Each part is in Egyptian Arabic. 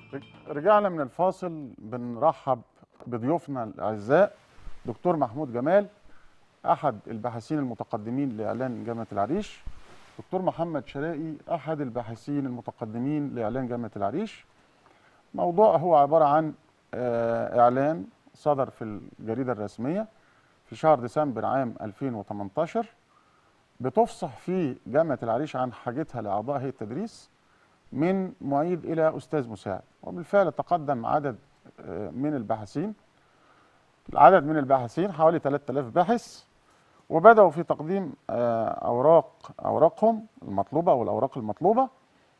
رجعنا من الفاصل بنرحب بضيوفنا الاعزاء دكتور محمود جمال احد الباحثين المتقدمين لاعلان جامعه العريش دكتور محمد شرائي احد الباحثين المتقدمين لاعلان جامعه العريش موضوع هو عباره عن آه، اعلان صدر في الجريده الرسميه في شهر ديسمبر عام 2018 بتفصح فيه جامعه العريش عن حاجتها لاعضاء هيئه التدريس من معيد الى استاذ مساعد وبالفعل تقدم عدد آه، من الباحثين العدد من الباحثين حوالي 3000 باحث وبداوا في تقديم آه، اوراق اوراقهم المطلوبه او الاوراق المطلوبه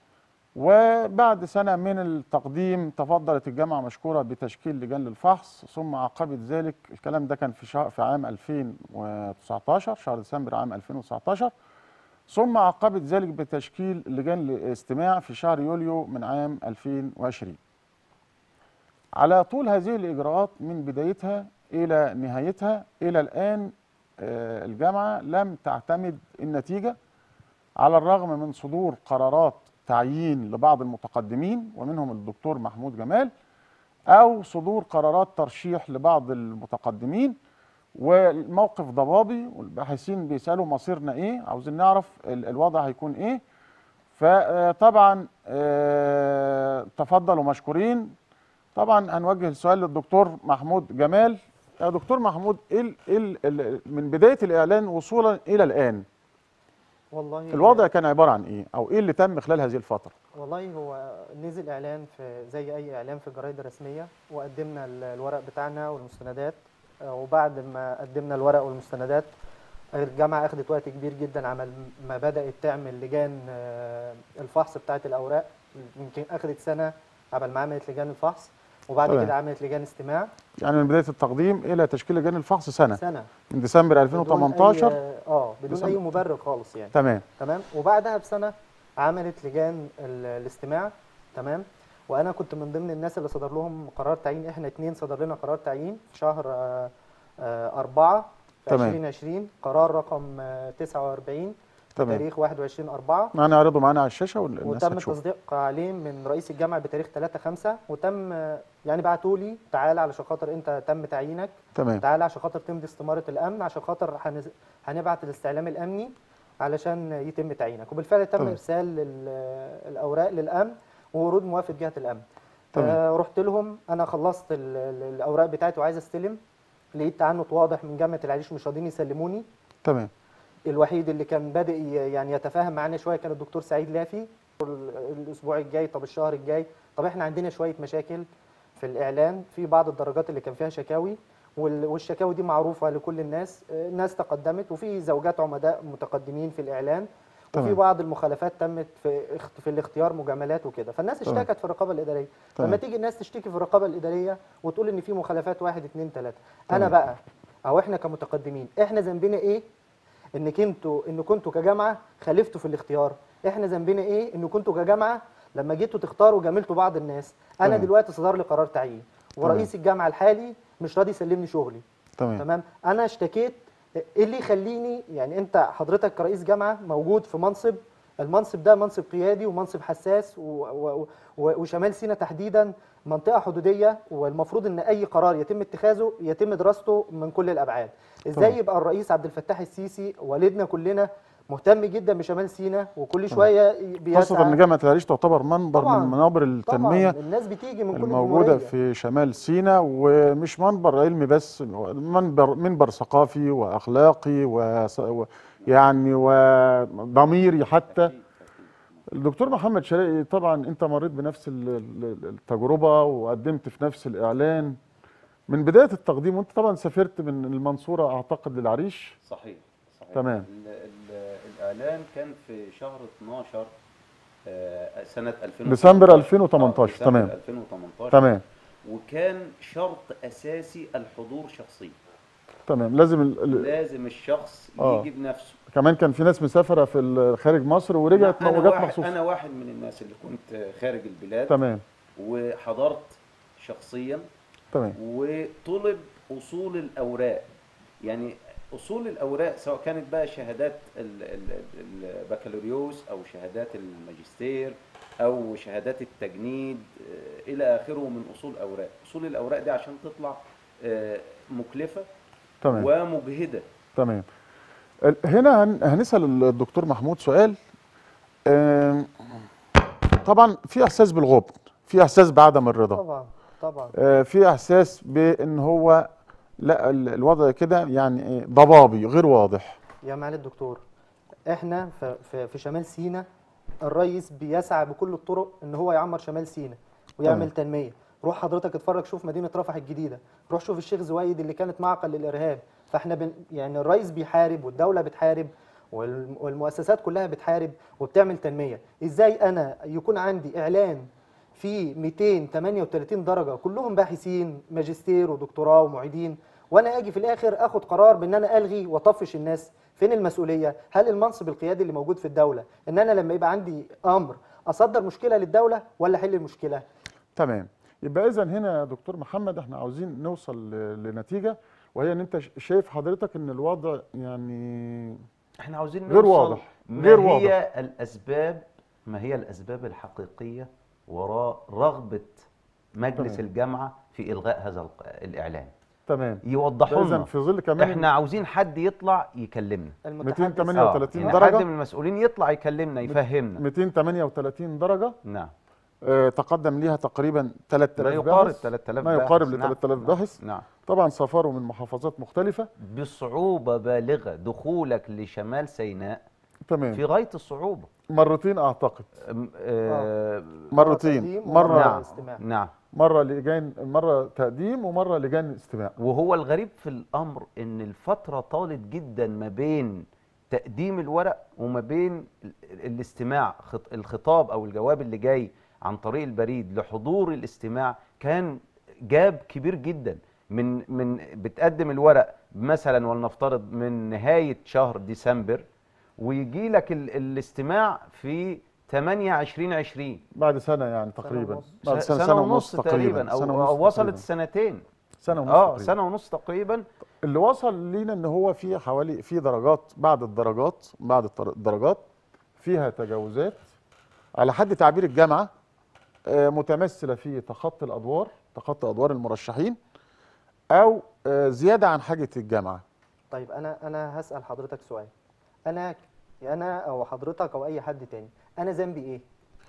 وبعد سنه من التقديم تفضلت الجامعه مشكوره بتشكيل لجان للفحص ثم عقبت ذلك الكلام ده كان في شهر في عام 2019 شهر ديسمبر عام 2019 ثم عقبت ذلك بتشكيل لجان الاستماع في شهر يوليو من عام 2020 على طول هذه الإجراءات من بدايتها إلى نهايتها إلى الآن آه، الجامعة لم تعتمد النتيجة على الرغم من صدور قرارات تعيين لبعض المتقدمين ومنهم الدكتور محمود جمال أو صدور قرارات ترشيح لبعض المتقدمين والموقف ضبابي والباحثين بيسالوا مصيرنا ايه عاوزين نعرف ال- الوضع هيكون ايه فطبعا تفضلوا مشكورين طبعا هنوجه السؤال للدكتور محمود جمال يا دكتور محمود ايه ال- إيه ال- ال- من بدايه الاعلان وصولا الى الان والله الوضع كان عباره عن ايه او ايه اللي تم خلال هذه الفتره والله هو نزل اعلان في زي اي اعلان في الجرايد الرسميه وقدمنا ال- الورق بتاعنا والمستندات آه، وبعد ما قدمنا الورق والمستندات الجامعه اخذت وقت كبير جدا عمل ما بدات تعمل لجان آه، الفحص بتاعه الاوراق يمكن اخذت سنه قبل ما عملت لجان الفحص وبعد تمام. كده عملت لجان استماع يعني من بدايه التقديم الى تشكيل لجان الفحص سنه سنه من ديسمبر بدون 2018 أي- اه بدون ديسمبر. اي مبرر خالص يعني تمام تمام وبعدها بسنه عملت لجان ال- الاستماع تمام وانا كنت من ضمن الناس اللي صدر لهم قرار تعيين احنا اتنين صدر لنا قرار تعيين في شهر آه، آه، أربعة في تمام. 2020 قرار رقم آه، 49 تمام بتاريخ 21 4 هنعرضه معانا على الشاشه والناس وتم هتشوف التصديق عليه من رئيس الجامعه بتاريخ 3 5 وتم آه، يعني بعتوا لي تعالى علشان خاطر انت تم تعيينك تمام تعالى عشان خاطر تمضي استمارة الأمن عشان خاطر هنز- هنبعت الاستعلام الأمني علشان يتم تعيينك وبالفعل تم تمام. إرسال ال- الأوراق للأمن وورود موافق جهة الأمن تمام. آه رحت لهم أنا خلصت ال- ال- الأوراق بتاعتي وعايز أستلم لقيت تعنت واضح من جامعة العريش مش راضيين يسلموني تمام الوحيد اللي كان بادئ ي- يعني يتفاهم معانا شويه كان الدكتور سعيد لافي ال- الاسبوع الجاي طب الشهر الجاي طب احنا عندنا شويه مشاكل في الاعلان في بعض الدرجات اللي كان فيها شكاوي وال- والشكاوي دي معروفه لكل الناس آه، ناس تقدمت وفي زوجات عمداء متقدمين في الاعلان وفي تمام. بعض المخالفات تمت في اخت- في الاختيار مجاملات وكده فالناس تمام. اشتكت في الرقابه الاداريه تمام. لما تيجي الناس تشتكي في الرقابه الاداريه وتقول ان في مخالفات واحد اتنين تلاته انا تمام. بقى او احنا كمتقدمين احنا ذنبنا ايه انك انتوا ان كنتوا كجامعه خالفتوا في الاختيار احنا ذنبنا ايه ان كنتوا كجامعه لما جيتوا تختاروا جاملتوا بعض الناس انا تمام. دلوقتي صدر لي قرار تعيين ورئيس الجامعه الحالي مش راضي يسلمني شغلي تمام تمام انا اشتكيت ايه اللي يخليني يعني انت حضرتك كرئيس جامعه موجود في منصب المنصب ده منصب قيادي ومنصب حساس و و و وشمال سيناء تحديدا منطقه حدوديه والمفروض ان اي قرار يتم اتخاذه يتم دراسته من كل الابعاد ازاي تمام. يبقى الرئيس عبد الفتاح السيسي والدنا كلنا مهتم جدا بشمال سيناء وكل شويه خاصة ان بيسعى جامعة العريش تعتبر منبر طبعاً. من منابر طبعا التنمية الناس بتيجي من كل الموجودة الجمهورية. في شمال سيناء ومش منبر علمي بس منبر منبر ثقافي واخلاقي وص- و يعني وضميري حتى الدكتور محمد شرقي طبعا انت مريت بنفس ال- ال- التجربة وقدمت في نفس الاعلان من بداية التقديم وانت طبعا سافرت من المنصورة اعتقد للعريش صحيح صحيح تمام. ال ال الاعلان كان في شهر 12 آه، سنه 2018 ديسمبر 2018 آه، ديسمبر تمام 2018 تمام وكان شرط اساسي الحضور شخصي تمام لازم ال- ال- لازم الشخص آه. يجي بنفسه كمان كان في ناس مسافرة في ال- خارج مصر ورجعت انا وجات واحد مخصوص انا واحد من الناس اللي كنت خارج البلاد تمام وحضرت شخصيا تمام وطلب اصول الاوراق يعني اصول الاوراق سواء كانت بقى شهادات ال- ال- البكالوريوس او شهادات الماجستير او شهادات التجنيد آه، الى اخره من اصول اوراق اصول الاوراق دي عشان تطلع آه، مكلفه تمام ومجهده تمام ال- هنا هن- هنسال الدكتور محمود سؤال آم، طبعا في احساس بالغبن في احساس بعدم الرضا طبعا طبعا آه، في احساس بان هو لا ال- الوضع كده يعني إيه، ضبابي غير واضح يا معالي الدكتور احنا في, في, في شمال سيناء الرئيس بيسعى بكل الطرق ان هو يعمر شمال سيناء ويعمل تمام. تنميه روح حضرتك اتفرج شوف مدينه رفح الجديده روح شوف الشيخ زويد اللي كانت معقل للارهاب فاحنا بن يعني الرئيس بيحارب والدوله بتحارب والم- والمؤسسات كلها بتحارب وبتعمل تنميه ازاي انا يكون عندي اعلان في 238 درجه كلهم باحثين ماجستير ودكتوراه ومعيدين وانا اجي في الاخر اخد قرار بان انا الغي واطفش الناس فين المسؤوليه هل المنصب القيادي اللي موجود في الدوله ان انا لما يبقى عندي امر اصدر مشكله للدوله ولا احل المشكله تمام يبقى اذا هنا يا دكتور محمد احنا عاوزين نوصل ل- لنتيجه وهي ان انت ش- شايف حضرتك ان الوضع يعني احنا عاوزين غير نوصل واضح. ما غير هي واضح. الاسباب ما هي الاسباب الحقيقيه وراء رغبه مجلس تمام. الجامعه في الغاء هذا الق- الاعلان تمام يوضحوا اذا لنا في ظل كمان احنا عاوزين حد يطلع يكلمنا المتحدث 238 يعني درجة. حد من المسؤولين يطلع يكلمنا يفهمنا 238 درجه نعم آه، تقدم ليها تقريبا ما 3000 يقارب باحث 3000 ما باحث. يقارب ل نعم. 3000 باحث نعم طبعا سافروا من محافظات مختلفه بصعوبه بالغه دخولك لشمال سيناء تمام في غايه الصعوبه مرتين اعتقد أم- آه مرتين تقديم مره ومرة نعم استماع. نعم مره لجان مره تقديم ومره لجان استماع وهو الغريب في الامر ان الفتره طالت جدا ما بين تقديم الورق وما بين ال- الاستماع خط- الخطاب او الجواب اللي جاي عن طريق البريد لحضور الاستماع كان جاب كبير جدا من من بتقدم الورق مثلا ولنفترض من نهايه شهر ديسمبر ويجي لك ال- الاستماع في 8 2020 بعد سنه يعني تقريبا ونص. بعد سنة, سنة ونص تقريبا او, سنة ونص أو وصلت تقريباً. السنتين سنه ونص اه تقريباً. سنه ونص تقريبا اللي وصل لينا ان هو في حوالي في درجات بعد الدرجات بعد التر- الدرجات فيها تجاوزات على حد تعبير الجامعه آه، متمثله في تخطي الادوار تخطي ادوار المرشحين او آه، زياده عن حاجه الجامعه طيب انا انا هسال حضرتك سؤال انا انا او حضرتك او اي حد تاني انا ذنبي ايه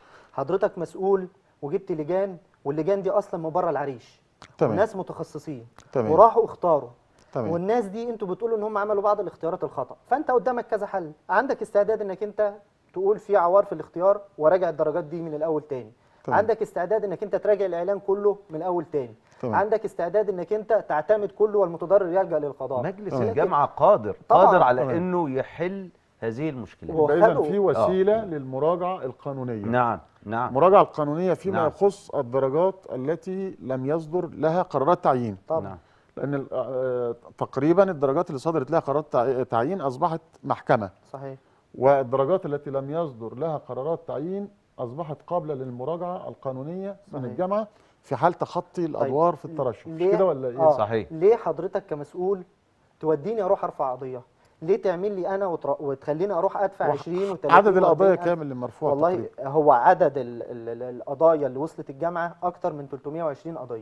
حضرتك مسؤول وجبت لجان واللجان دي اصلا من بره العريش تمام وناس متخصصين تمام وراحوا اختاروا تمام والناس دي انتوا بتقولوا ان هم عملوا بعض الاختيارات الخطا فانت قدامك كذا حل عندك استعداد انك انت تقول في عوار في الاختيار وراجع الدرجات دي من الاول تاني تمام. عندك استعداد انك انت تراجع الاعلان كله من الاول تاني تمام. عندك استعداد انك انت تعتمد كله والمتضرر يلجا للقضاء مجلس تمام. الجامعه قادر طبعاً. قادر على تمام. انه يحل هذه المشكله هو يبقى اذا خلقوا- في وسيله للمراجعه القانونيه نعم نعم المراجعه القانونيه فيما نعم. يخص الدرجات التي لم يصدر لها قرارات تعيين طبعا نعم لان ال- آه، تقريبا الدرجات اللي صدرت لها قرارات تع- تعيين اصبحت محكمه صحيح والدرجات التي لم يصدر لها قرارات تعيين اصبحت قابله للمراجعه القانونيه من صحيح. الجامعه في حال تخطي الادوار في الترشح مش ليه- كده ولا ايه؟ آه. صحيح. ليه حضرتك كمسؤول توديني اروح ارفع قضيه ليه تعمل لي انا وتر... وتخليني اروح ادفع 20 و30 عدد القضايا و40 كام اللي مرفوعه والله تقريباً؟ هو عدد ال... ال... ال- القضايا اللي وصلت الجامعه اكتر من 320 قضيه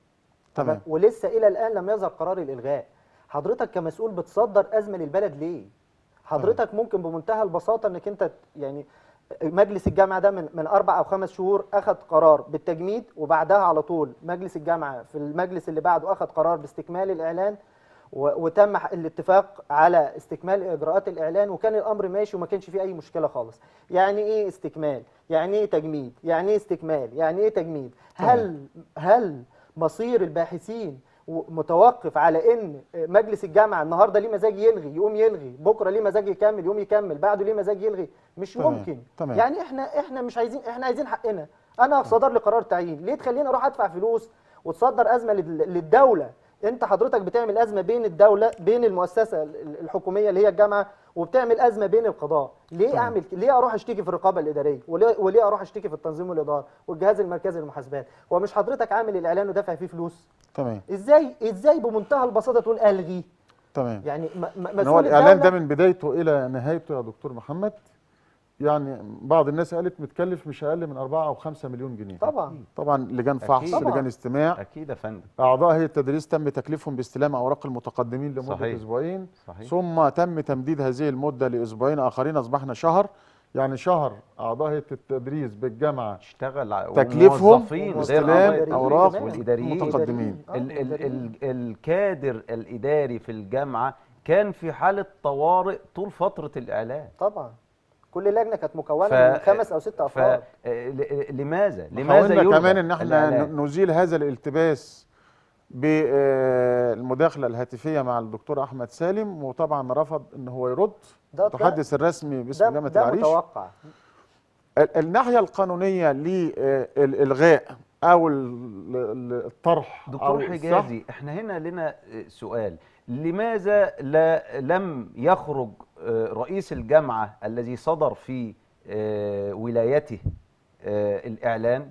تمام ولسه الى الان لم يظهر قرار الالغاء حضرتك كمسؤول بتصدر ازمه للبلد ليه حضرتك ممكن بمنتهى البساطه انك انت ت- يعني مجلس الجامعه ده من من اربع او خمس شهور اخذ قرار بالتجميد وبعدها على طول مجلس الجامعه في المجلس اللي بعده اخذ قرار باستكمال الاعلان و- وتم ح- الاتفاق على استكمال اجراءات الاعلان وكان الامر ماشي وما كانش فيه اي مشكله خالص يعني ايه استكمال يعني ايه تجميد يعني ايه استكمال يعني ايه تجميد هل هل مصير الباحثين و- متوقف على ان مجلس الجامعه النهارده ليه مزاج يلغي يقوم يلغي بكره ليه مزاج يكمل يقوم يكمل بعده ليه مزاج يلغي مش تمام، ممكن تمام. يعني احنا احنا مش عايزين احنا عايزين حقنا انا صدر لي قرار تعيين ليه تخليني اروح ادفع فلوس وتصدر ازمه لل- للدوله انت حضرتك بتعمل ازمه بين الدوله بين المؤسسه ال- الحكوميه اللي هي الجامعه وبتعمل ازمه بين القضاء ليه تمام. اعمل ك- ليه اروح اشتكي في الرقابه الاداريه وليه, وليه اروح اشتكي في التنظيم والاداره والجهاز المركزي للمحاسبات هو مش حضرتك عامل الاعلان ودافع فيه فلوس تمام ازاي ازاي بمنتهى البساطه تقول الغي تمام يعني م- م- ان هو مسؤول الاعلان ده الدوله من بدايته الى نهايته يا دكتور محمد يعني بعض الناس قالت متكلف مش اقل من 4 او 5 مليون جنيه طبعا طبعا لجان فحص أكيد. طبعاً. لجان استماع اكيد يا فندم اعضاء هيئه التدريس تم تكليفهم باستلام اوراق المتقدمين لمده صحيح. اسبوعين صحيح ثم تم تمديد هذه المده لاسبوعين اخرين اصبحنا شهر يعني شهر اعضاء هيئه التدريس بالجامعه اشتغل ع- تكليفهم وموظفين غير واستلام أعضاء أوراق التدريس والاداريين متقدمين. آه، ال ال مدربين. ال الكادر الاداري في الجامعه كان في حاله طوارئ طول فتره الاعلان طبعا كل لجنه كانت مكونه ف- من خمس او ست افراد فلماذا لماذا حاولنا يلغى كمان ان احنا الإعلان؟ ن- نزيل هذا الالتباس بالمداخله الهاتفيه مع الدكتور احمد سالم وطبعا رفض ان هو يرد ده المتحدث الرسمي باسم ده, جامعه ده العريش متوقع ال- الناحيه القانونيه للالغاء او ال- ال- الطرح دكتور أو السحب، حجازي احنا هنا لنا سؤال لماذا لا لم يخرج آه، رئيس الجامعة الذي صدر في آه، ولايته آه، الإعلان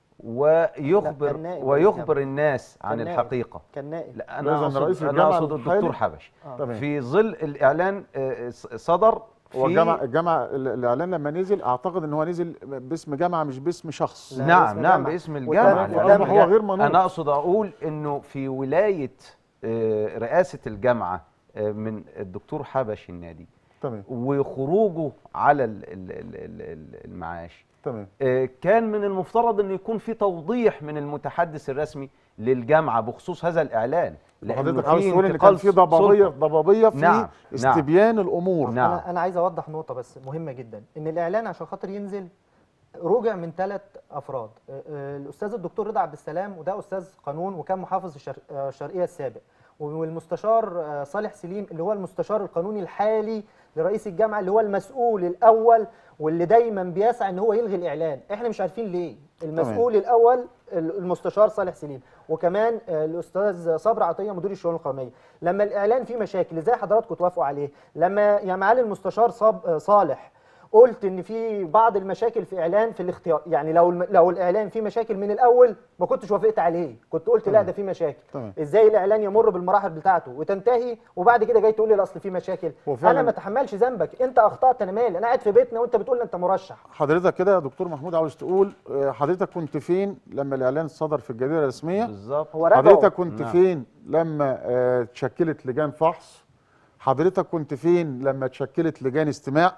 ويخبر كان نائب رئيس ويخبر الناس عن كان نائب. الحقيقة كان نائب لا إذن أنا أقصد رئيس أنا الجامعة أقصد الدكتور الحالي؟ حبش آه. تمام في ظل الإعلان آه، صدر هو في الجامعه الجامعه ال- الاعلان لما نزل اعتقد ان هو نزل باسم جامعه مش باسم شخص لا، نعم باسم نعم جامعة. باسم وتم- الجامعة وتم- لأن هو غير منوط. انا اقصد اقول انه في ولايه آه، رئاسه الجامعه آه، من الدكتور حبش النادي تمام وخروجه على ال- ال- ال- ال- ال- المعاش تمام آه، كان من المفترض انه يكون في توضيح من المتحدث الرسمي للجامعه بخصوص هذا الاعلان لأنه وحضرتك عاوز في تقول ان كان انتقال في ضبابيه سلطة. ضبابيه في نعم، نعم. استبيان الامور نعم. انا انا عايز اوضح نقطه بس مهمه جدا ان الاعلان عشان خاطر ينزل رجع من ثلاث افراد آه، آه، الاستاذ الدكتور رضا عبد السلام وده استاذ قانون وكان محافظ الشر- آه، الشرقيه السابق والمستشار آه، صالح سليم اللي هو المستشار القانوني الحالي لرئيس الجامعه اللي هو المسؤول الاول واللي دايما بيسعى ان هو يلغي الاعلان احنا مش عارفين ليه المسؤول الاول المستشار صالح سليم وكمان آه، الاستاذ صبري عطيه مدير الشؤون القانونيه لما الاعلان فيه مشاكل ازاي حضراتكم توافقوا عليه لما يا معالي المستشار صاب آه، صالح قلت ان في بعض المشاكل في اعلان في الاختيار يعني لو الم... لو الاعلان فيه مشاكل من الاول ما كنتش وافقت عليه كنت قلت لا تمام. ده فيه مشاكل تمام. ازاي الاعلان يمر بالمراحل بتاعته وتنتهي وبعد كده جاي تقول لي لا اصل فيه مشاكل هو فعلاً- انا ما اتحملش ذنبك انت اخطات انا مالي انا قاعد في بيتنا وانت بتقول لي انت مرشح حضرتك كده يا دكتور محمود عاوز تقول آه، حضرتك كنت فين لما الاعلان صدر في الجريده الرسميه بالظبط هو رجعوا حضرتك كنت نعم. فين لما آه، اتشكلت لجان فحص حضرتك كنت فين لما اتشكلت لجان استماع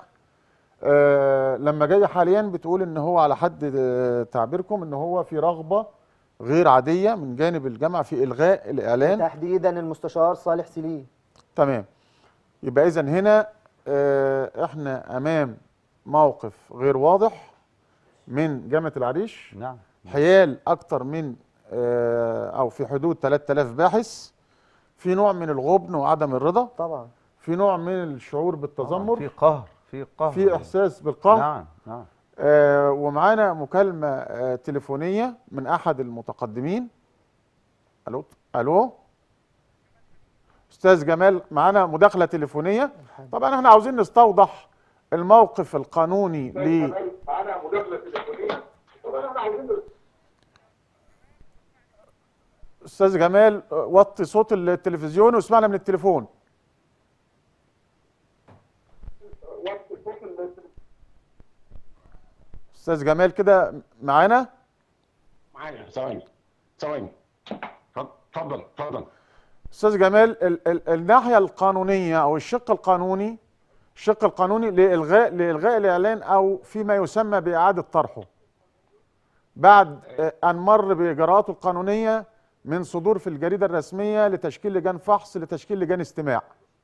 آه، لما جاي حاليا بتقول ان هو على حد آه، تعبيركم ان هو في رغبه غير عاديه من جانب الجامعه في الغاء الاعلان تحديدا المستشار صالح سليم تمام يبقى اذا هنا آه، احنا امام موقف غير واضح من جامعه العريش نعم حيال اكتر من آه، او في حدود 3000 باحث في نوع من الغبن وعدم الرضا طبعا في نوع من الشعور بالتذمر في قهر في قهر في احساس بالقهر نعم نعم آه ومعانا مكالمه آه تليفونيه من احد المتقدمين الو الو استاذ جمال معانا مداخله تليفونيه طبعا احنا عاوزين نستوضح الموقف القانوني ل معانا مداخله تليفونيه طبعا احنا عاوزين استاذ جمال آه، وطي صوت التلفزيون واسمعنا من التليفون وقت صوت ال- استاذ جمال كده معانا معايا ثواني ثواني اتفضل اتفضل استاذ جمال ال ال الناحيه القانونيه او الشق القانوني الشق القانوني لالغاء لالغاء الاعلان او فيما يسمى باعاده طرحه بعد آه، ان مر باجراءاته القانونيه من صدور في الجريده الرسميه لتشكيل لجان فحص لتشكيل لجان استماع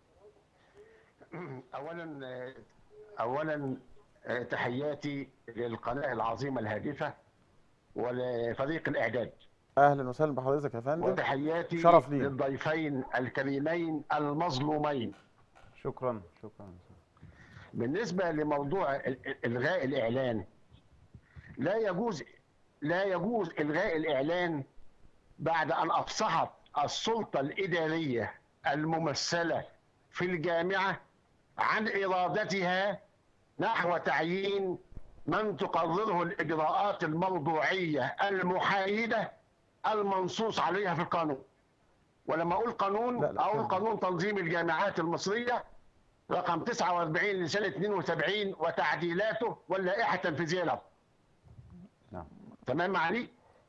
اولا اولا تحياتي للقناه العظيمه الهادفه ولفريق الاعداد اهلا وسهلا بحضرتك يا فندم وتحياتي شرف لي. للضيفين الكريمين المظلومين شكرا شكرا بالنسبة لموضوع ال- ال- إلغاء الإعلان لا يجوز لا يجوز إلغاء الإعلان بعد أن أفصحت السلطة الإدارية الممثلة في الجامعة عن إرادتها نحو تعيين من تقرره الإجراءات الموضوعية المحايدة المنصوص عليها في القانون ولما أقول قانون لا، لا، أقول فاهم. قانون تنظيم الجامعات المصرية رقم 49 لسنه 72 وتعديلاته واللائحه التنفيذيه له نعم تمام معالي؟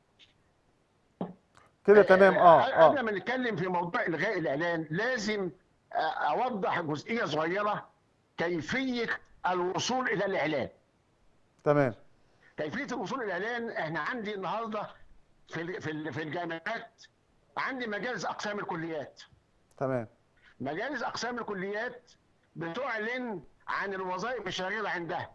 كده تمام اه قبل اه ما نتكلم في موضوع الغاء الاعلان لازم آه، اوضح جزئيه صغيره كيفيه الوصول الى الاعلان تمام كيفيه الوصول الى الاعلان احنا عندي النهارده في ال- في ال- في الجامعات عندي مجالس اقسام الكليات تمام مجالس اقسام الكليات بتعلن عن الوظائف الشاغره عندها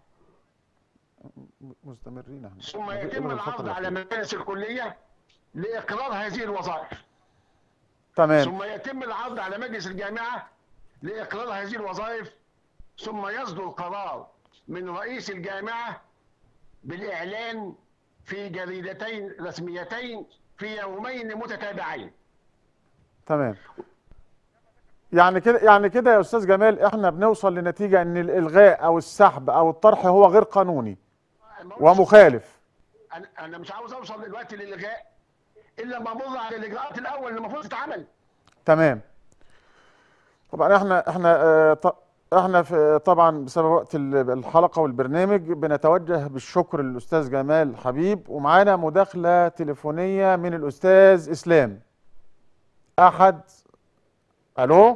مستمرين احنا ثم إلا يتم الفترة العرض على الأخيرة. مجالس الكليه لاقرار هذه الوظائف تمام ثم يتم العرض على مجلس الجامعه لاقرار هذه الوظائف ثم يصدر قرار من رئيس الجامعه بالاعلان في جريدتين رسميتين في يومين متتابعين تمام يعني كده يعني كده يا استاذ جمال احنا بنوصل لنتيجه ان الالغاء او السحب او الطرح هو غير قانوني ومخالف انا انا مش عاوز اوصل دلوقتي للالغاء الا لما امر على الاجراءات الاول اللي المفروض تتعمل تمام طبعا احنا احنا اه ط- احنا في طبعا بسبب وقت ال- الحلقه والبرنامج بنتوجه بالشكر للاستاذ جمال حبيب ومعانا مداخله تليفونيه من الاستاذ اسلام احد الو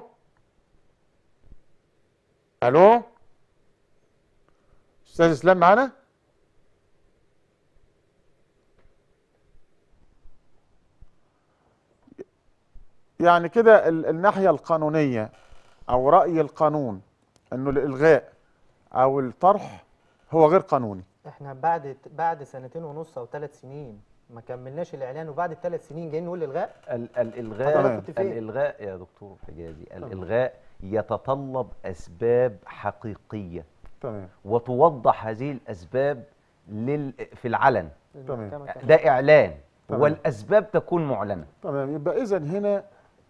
الو استاذ اسلام معانا يعني كده ال- الناحيه القانونيه او راي القانون انه الالغاء او الطرح هو غير قانوني احنا بعد بعد سنتين ونص او ثلاث سنين ما كملناش الاعلان وبعد الثلاث سنين جايين نقول الغاء ال- الالغاء تمام. كنت فين؟ الالغاء يا دكتور حجازي الالغاء يتطلب اسباب حقيقيه تمام وتوضح هذه الاسباب لل في العلن تمام. المحكمة كانت- ده اعلان تمام. والاسباب تكون معلنه تمام يبقى اذا هنا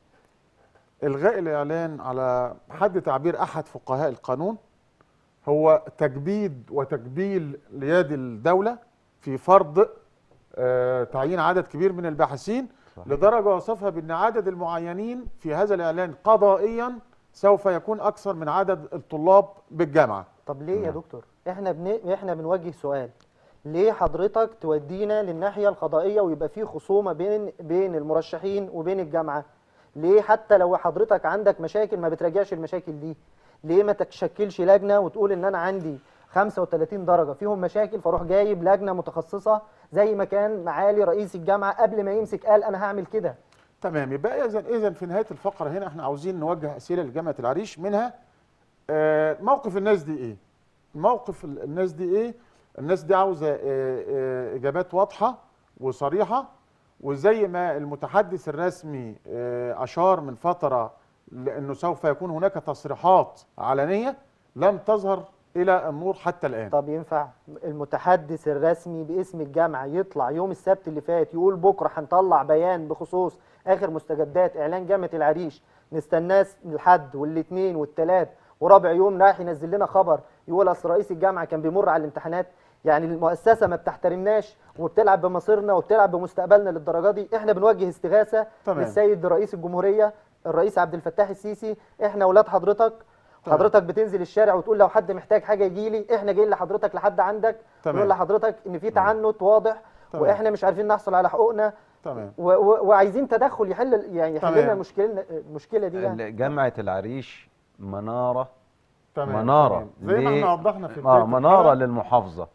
الغاء الاعلان على حد تعبير احد فقهاء القانون هو تجبيد وتجبيل ليد الدوله في فرض آه، تعيين عدد كبير من الباحثين صحيح. لدرجه وصفها بان عدد المعينين في هذا الاعلان قضائيا سوف يكون اكثر من عدد الطلاب بالجامعه طب ليه يا نعم. دكتور احنا بن... احنا بنوجه سؤال ليه حضرتك تودينا للناحيه القضائيه ويبقى في خصومه بين بين المرشحين وبين الجامعه ليه حتى لو حضرتك عندك مشاكل ما بتراجعش المشاكل دي ليه ما تشكلش لجنه وتقول ان انا عندي 35 درجه فيهم مشاكل فاروح جايب لجنه متخصصه زي ما كان معالي رئيس الجامعه قبل ما يمسك قال انا هعمل كده تمام يبقى اذا اذا في نهايه الفقره هنا احنا عاوزين نوجه اسئله لجامعه العريش منها آه، موقف الناس دي ايه؟ موقف ال- الناس دي ايه؟ الناس دي عاوزه آه، آه، اجابات واضحه وصريحه وزي ما المتحدث الرسمي آه، اشار من فتره لانه سوف يكون هناك تصريحات علنيه لم تظهر الى النور حتى الان. طب ينفع المتحدث الرسمي باسم الجامعه يطلع يوم السبت اللي فات يقول بكره هنطلع بيان بخصوص اخر مستجدات اعلان جامعه العريش نستناه الحد والاثنين والثلاث ورابع يوم رايح ينزل لنا خبر يقول اصل رئيس الجامعه كان بيمر على الامتحانات يعني المؤسسه ما بتحترمناش وبتلعب بمصيرنا وبتلعب بمستقبلنا للدرجه دي احنا بنوجه استغاثه تمام. للسيد رئيس الجمهوريه الرئيس عبد الفتاح السيسي احنا اولاد حضرتك تمام. حضرتك بتنزل الشارع وتقول لو حد محتاج حاجه يجي لي احنا جايين لحضرتك لحد عندك تمام. نقول لحضرتك ان في تعنت واضح تمام. واحنا مش عارفين نحصل على حقوقنا تمام و و وعايزين تدخل يحل يعني يحل لنا تمام. المشكله المشكله دي يعني جامعه العريش مناره تمام مناره تمام. زي ما ليه- احنا وضحنا في اه بداية مناره الحلقة. للمحافظه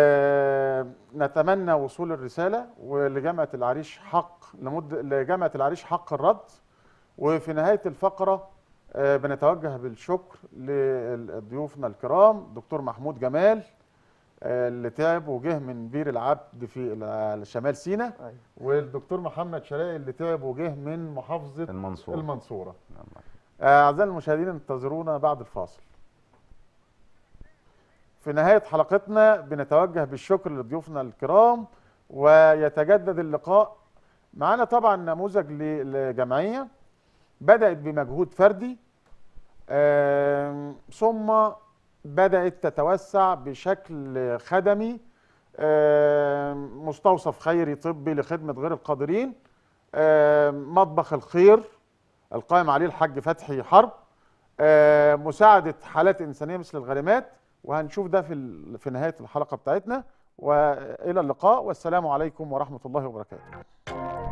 ونتمنى وصول الرسالة ولجامعة العريش حق لمد لجامعة العريش حق الرد وفي نهاية الفقرة آه، بنتوجه بالشكر لضيوفنا الكرام دكتور محمود جمال آه، اللي تعب وجه من بير العبد في ال- شمال سيناء أيوة. والدكتور محمد شرائي اللي تعب وجه من محافظة المنصوره المنصورة آه، أعزائي المشاهدين انتظرونا بعد الفاصل في نهاية حلقتنا بنتوجه بالشكر لضيوفنا الكرام ويتجدد اللقاء معنا طبعا نموذج ل- لجمعية بدأت بمجهود فردي آم، ثم بدأت تتوسع بشكل خدمي آم، مستوصف خيري طبي لخدمة غير القادرين آم، مطبخ الخير القائم عليه الحاج فتحي حرب آه، مساعده حالات انسانيه مثل الغريمات وهنشوف ده في ال- في نهايه الحلقه بتاعتنا والى اللقاء والسلام عليكم ورحمه الله وبركاته